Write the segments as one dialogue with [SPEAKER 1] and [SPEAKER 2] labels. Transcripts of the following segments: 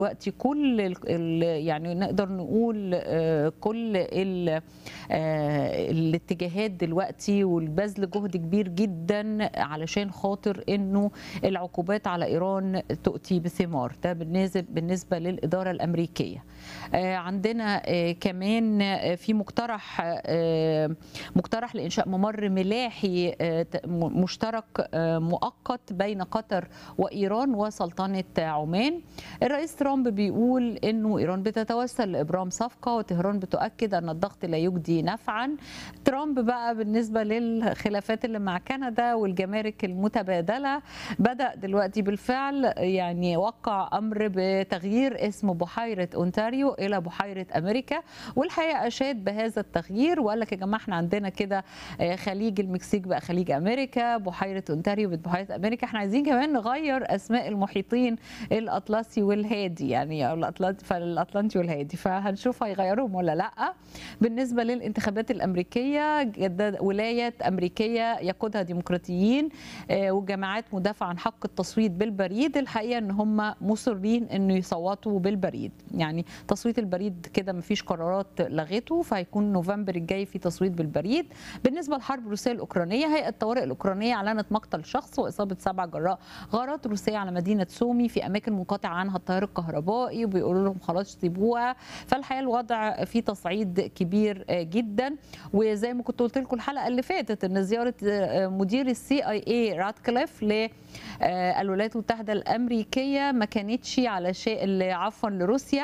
[SPEAKER 1] دلوقتي كل ال ال يعني نقدر نقول آه، كل ال آه، الاتجاهات دلوقتي والبذل جهد كبير جدا علشان خاطر انه العقوبات على ايران تؤتي بثمار ده بالنسبه بالنسبه للاداره الامريكيه آه، عندنا آه، كمان آه، في مقترح آه، مقترح لانشاء ممر ملاحي آه، ت- م- مشترك آه، مؤقت بين قطر وايران وسلطنه عمان الرئيس ترامب بيقول انه ايران بتتوسل لابرام صفقه وطهران بتؤكد ان الضغط لا يجدي نفعا ترامب بقى بالنسبه للخلافات اللي مع كندا والجمارك المتبادله بدا دلوقتي بالفعل يعني وقع امر بتغيير اسم بحيره اونتاريو الى بحيره امريكا والحقيقه اشاد بهذا التغيير وقال لك يا جماعه احنا عندنا كده آه، خليج المكسيك بقى خليج امريكا بحيره اونتاريو بقت بحيره امريكا احنا عايزين كمان نغير اسماء المحيطين الاطلسي والهادي يعني او الأطلنطي فالاطلنطي والهادي فهنشوف هيغيروهم ولا لا بالنسبه للانتخابات الامريكيه جدد ولايه امريكيه يقودها ديمقراطيين آه، وجماعات مدافعه عن حق التصويت بالبريد الحقيقه ان هم مصرين انه يصوتوا بالبريد يعني تصويت البريد كده مفيش قرارات لغته فهيكون نوفمبر الجاي في تصويت بالبريد بالنسبه للحرب الروسيه الاوكرانيه هيئه الطوارئ الاوكرانيه اعلنت مقتل شخص واصابه سبع جراء غارات روسيه على مدينه سومي في اماكن منقطع عنها التيار الكهربائي وبيقولوا لهم خلاص سيبوها فالحقيقه الوضع في تصعيد كبير آه، جدا وزي ما كنت قلت لكم الحلقه اللي فاتت ان زياره آه، مدير السي اي اي راتكليف للولايات المتحده الامريكيه ما كانتش على شيء عفوا لروسيا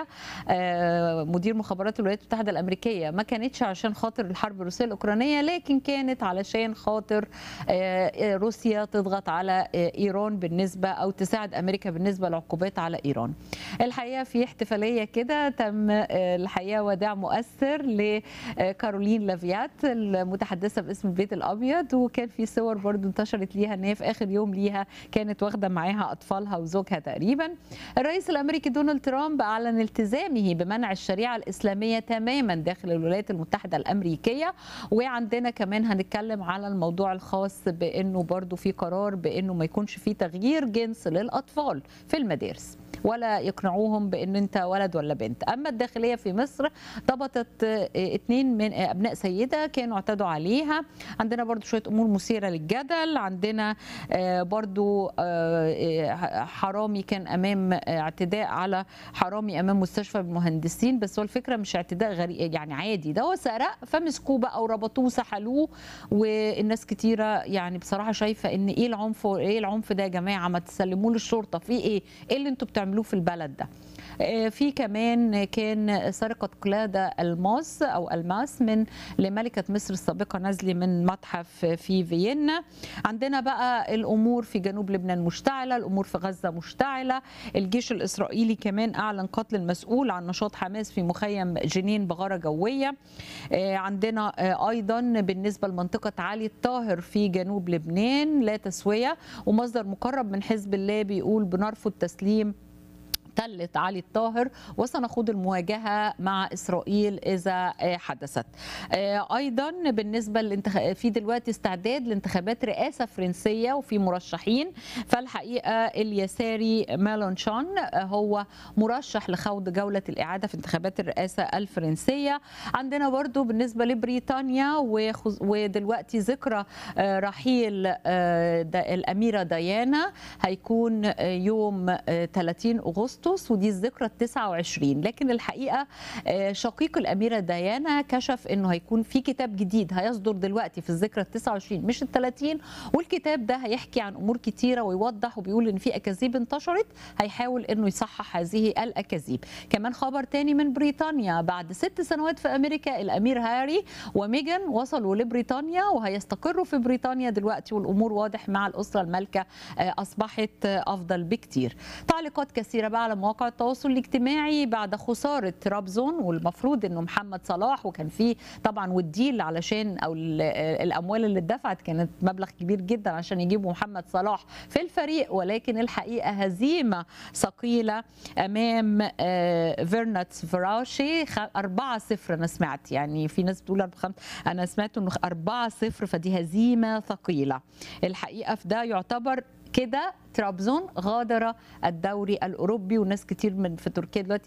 [SPEAKER 1] آه، مدير مخابرات الولايات المتحده الامريكيه ما كانتش عشان خاطر الحرب الروسيه الاوكرانيه لكن كانت علشان خاطر آه، آه، روسيا تضغط على آه، ايران بالنسبه او تساعد امريكا بالنسبه للعقوبات على ايران. الحقيقه في احتفاليه كده تم آه، الحقيقه وداع مؤثر لكارولين لافيات المتحدثه باسم البيت الابيض وكان في صور برضو انتشرت ليها ان هي في اخر يوم ليها كانت واخده معاها اطفالها وزوجها تقريبا. الرئيس الامريكي دونالد ترامب اعلن التزامه بمنع الشريعه الاسلاميه تماما داخل الولايات المتحده الامريكيه وعندنا كمان هنتكلم على الموضوع الخاص بانه برضو في قرار بانه ما يكونش في تغيير جنس للاطفال في المدارس ولا يقنعوهم بان انت ولد ولا بنت اما الداخليه في مصر ضبطت آه، اتنين من آه، ابناء سيده كانوا اعتدوا عليها عندنا برضو شويه امور مثيره للجدل عندنا آه، برضو آه، آه، حرامي كان امام آه، اعتداء على حرامي امام مستشفى المهندسين بس هو الفكره مش اعتداء غريب يعني عادي ده هو سرق فمسكوه بقى وربطوه وسحلوه والناس كتيره يعني بصراحه شايفه ان ايه العنف ايه العنف ده يا جماعه ما تسلموه للشرطه في ايه ايه اللي انتوا بتعملوه في البلد ده آه، في كمان كان سرقة قلادة الماس أو الماس من لملكة مصر السابقة نازلي من متحف في فيينا عندنا بقى الأمور في جنوب لبنان مشتعلة الأمور في غزة مشتعلة الجيش الإسرائيلي كمان أعلن قتل المسؤول عن نشاط حماس في مخيم جنين بغارة جوية آه، عندنا آه، أيضا بالنسبة لمنطقة علي الطاهر في جنوب لبنان لا تسوية ومصدر مقرب من حزب الله بيقول بنرفض تسليم تلة علي الطاهر وسنخوض المواجهة مع إسرائيل إذا آه، حدثت آه، أيضا بالنسبة للانتخ... في دلوقتي استعداد لانتخابات رئاسة فرنسية وفي مرشحين فالحقيقة اليساري مالونشان آه، هو مرشح لخوض جولة الإعادة في انتخابات الرئاسة الفرنسية عندنا برضو بالنسبة لبريطانيا وخز... ودلوقتي ذكرى آه، رحيل آه، دا- الأميرة ديانا هيكون آه، يوم آه، 30 أغسطس ودي الذكرى ال 29 لكن الحقيقة آه، شقيق الأميرة ديانا كشف أنه هيكون في كتاب جديد هيصدر دلوقتي في الذكرى ال 29 مش ال 30 والكتاب ده هيحكي عن أمور كتيرة ويوضح وبيقول أن في أكاذيب انتشرت هيحاول أنه يصحح هذه الأكاذيب كمان خبر تاني من بريطانيا بعد ست سنوات في أمريكا الأمير هاري وميجان وصلوا لبريطانيا وهيستقروا في بريطانيا دلوقتي والأمور واضح مع الأسرة المالكة آه، أصبحت آه، أفضل بكتير تعليقات كثيرة بقى على مواقع التواصل الاجتماعي بعد خسارة رابزون والمفروض أنه محمد صلاح وكان في طبعا والديل علشان أو ال- آه، الأموال اللي اتدفعت كانت مبلغ كبير جدا عشان يجيبوا محمد صلاح في الفريق ولكن الحقيقة هزيمة ثقيلة أمام آه، فيرناتس فراشي 4 0 أنا سمعت يعني في ناس بتقول 4 أنا سمعت أنه 4 0 فدي هزيمة ثقيلة الحقيقة في ده يعتبر كده ترابزون غادر الدوري الاوروبي وناس كتير من في تركيا دلوقتي